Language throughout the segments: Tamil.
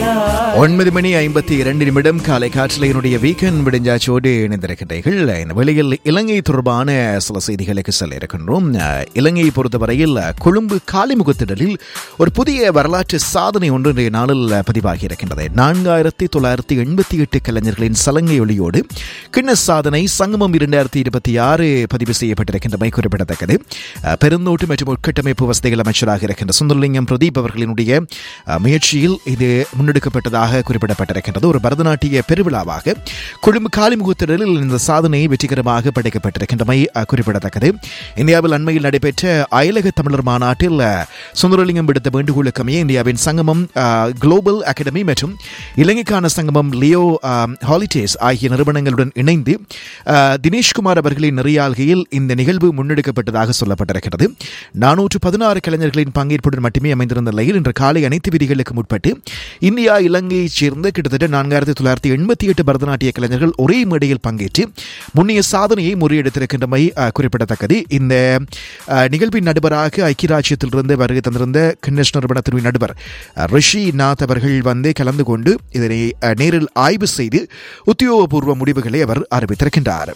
ஒன்பது மணி ஐம்பத்தி இரண்டு நிமிடம் காலை காற்றிலையினுடைய வீக்கெண்ட் விடிஞ்சாச்சோடு இணைந்திருக்கின்றீர்கள் இந்த வெளியில் இலங்கை தொடர்பான சில செய்திகளுக்கு செல்ல இருக்கின்றோம் அஹ், இலங்கையை பொறுத்தவரையில் அஹ், கொழும்பு காலிமுகத்திடலில் ஒரு புதிய வரலாற்று சாதனை ஒன்று இன்றைய நாளில் அஹ், பதிவாகி இருக்கின்றது நான்காயிரத்தி தொள்ளாயிரத்தி எண்பத்தி எட்டு கலைஞர்களின் சலங்கை ஒளியோடு கிண்ண சாதனை சங்கமம் இரண்டாயிரத்தி இருபத்தி ஆறு பதிவு செய்யப்பட்டிருக்கின்றமை குறிப்பிடத்தக்கது அஹ், பெருந்தோட்டு மற்றும் உட்கட்டமைப்பு வசதிகள் அமைச்சராக இருக்கின்ற சுந்தரலிங்கம் பிரதீப் அவர்களினுடைய அஹ், முயற்சியில் இது முன்னெடுக்கப்பட்டதாக குறிப்பிடப்பட்டிருக்கின்றது ஒரு பரதநாட்டிய பெருவிழாவாக கொழும்பு காலிமுகத்திடலில் இந்த சாதனை வெற்றிகரமாக படைக்கப்பட்டிருக்கின்றமை அஹ், குறிப்பிடத்தக்கது இந்தியாவில் அண்மையில் நடைபெற்ற அயலக தமிழர் மாநாட்டில் அஹ், சுந்தரலிங்கம் விடுத்த வேண்டுகோளுக்கு அமைய இந்தியாவின் சங்கமம் அஹ், குளோபல் அகாடமி மற்றும் இலங்கைக்கான சங்கமம் லியோ அஹ், ஹாலிடேஸ் ஆகிய நிறுவனங்களுடன் இணைந்து அஹ், தினேஷ்குமார் அவர்களின் நெறியாள்கையில் இந்த நிகழ்வு முன்னெடுக்கப்பட்டதாக சொல்லப்பட்டிருக்கிறது நானூற்று பதினாறு கலைஞர்களின் பங்கேற்புடன் மட்டுமே அமைந்திருந்த நிலையில் இன்று காலை அனைத்து விதிகளுக்கு முற்பட்டு இந்தியா இலங்கையைச் சேர்ந்த கிட்டத்தட்ட நான்காயிரத்தி தொள்ளாயிரத்தி எண்பத்தி எட்டு பரதநாட்டிய கலைஞர்கள் ஒரே மேடையில் பங்கேற்று முன்னைய சாதனையை முறியடித்திருக்கின்றமை அஹ், குறிப்பிடத்தக்கது இந்த அஹ், நிகழ்வின் நடுவராக ஐக்கிய ராஜ்யத்திலிருந்து வருகை தந்திருந்த கின்னஸ் நிறுவனத்தின் நடுவர் அஹ், ரிஷி நாத் அவர்கள் வந்து கலந்து கொண்டு இதனை அஹ், நேரில் ஆய்வு செய்து உத்தியோகபூர்வ முடிவுகளை அவர் அறிவித்திருக்கின்றார்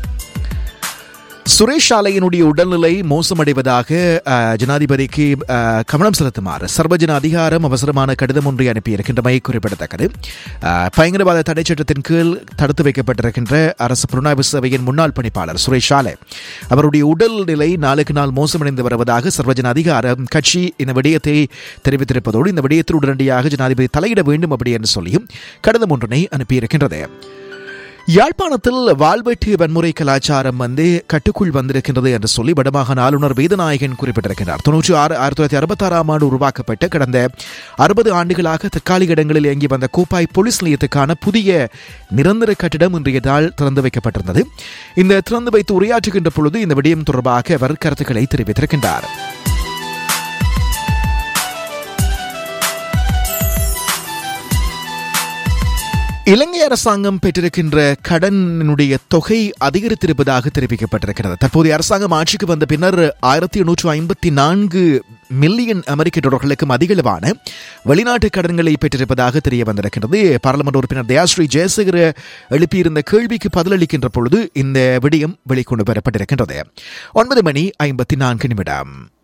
சுரேஷ் ஆலையினுடைய உடல்நிலை மோசமடைவதாக அஹ், ஜனாதிபதிக்கு அஹ், கவனம் செலுத்துமாறு சர்வஜன அதிகாரம் அவசரமான கடிதம் ஒன்றை அனுப்பியிருக்கின்றமை குறிப்பிடத்தக்கது அஹ், பயங்கரவாத தடை சட்டத்தின் கீழ் தடுத்து வைக்கப்பட்டிருக்கின்ற அரசு புலனாய்வு சேவையின் முன்னாள் பணிப்பாளர் சுரேஷ் ஆலை அவருடைய உடல்நிலை நாளுக்கு நாள் மோசமடைந்து வருவதாக சர்வஜன அதிகாரம் கட்சி இந்த விடயத்தை தெரிவித்திருப்பதோடு இந்த விடயத்தில் உடனடியாக ஜனாதிபதி தலையிட வேண்டும் அப்படி என்று சொல்லியும் கடிதம் ஒன்றினை அனுப்பியிருக்கின்றது யாழ்ப்பாணத்தில் வாள்வெட்டு வன்முறை கலாச்சாரம் வந்து கட்டுக்குள் வந்திருக்கின்றது என்று சொல்லி வடமாகாண ஆளுநர் வேதநாயகன் குறிப்பிட்டிருக்கிறார் தொன்னூற்றி ஆறு ஆயிரத்தி தொள்ளாயிரத்தி அறுபத்தாறாம் ஆண்டு உருவாக்கப்பட்ட கடந்த அறுபது ஆண்டுகளாக தற்காலிக இடங்களில் இயங்கி வந்த கோப்பாய் போலீஸ் நிலையத்துக்கான புதிய நிரந்தர கட்டிடம் இன்றைய நாள் திறந்து வைக்கப்பட்டிருந்தது இந்த திறந்து வைத்து உரையாற்றுகின்ற பொழுது இந்த விடயம் தொடர்பாக அவர் கருத்துக்களை தெரிவித்திருக்கின்றார் இலங்கை அரசாங்கம் பெற்றிருக்கின்ற கடனுடைய தொகை அதிகரித்திருப்பதாக தெரிவிக்கப்பட்டிருக்கிறது தற்போதைய அரசாங்கம் ஆட்சிக்கு வந்த பின்னர் ஆயிரத்தி எண்ணூற்று ஐம்பத்தி நான்கு மில்லியன் அமெரிக்க டாலர்களுக்கும் அதிகளவான வெளிநாட்டு கடன்களை பெற்றிருப்பதாக தெரிய வந்திருக்கிறது பாராளுமன்ற உறுப்பினர் தயாஸ்ரீ ஜெயசேகர எழுப்பியிருந்த கேள்விக்கு பதிலளிக்கின்ற பொழுது இந்த விடயம் வெளிக்கொண்டு வரப்பட்டிருக்கின்றது ஒன்பது மணி ஐம்பத்தி நான்கு நிமிடம்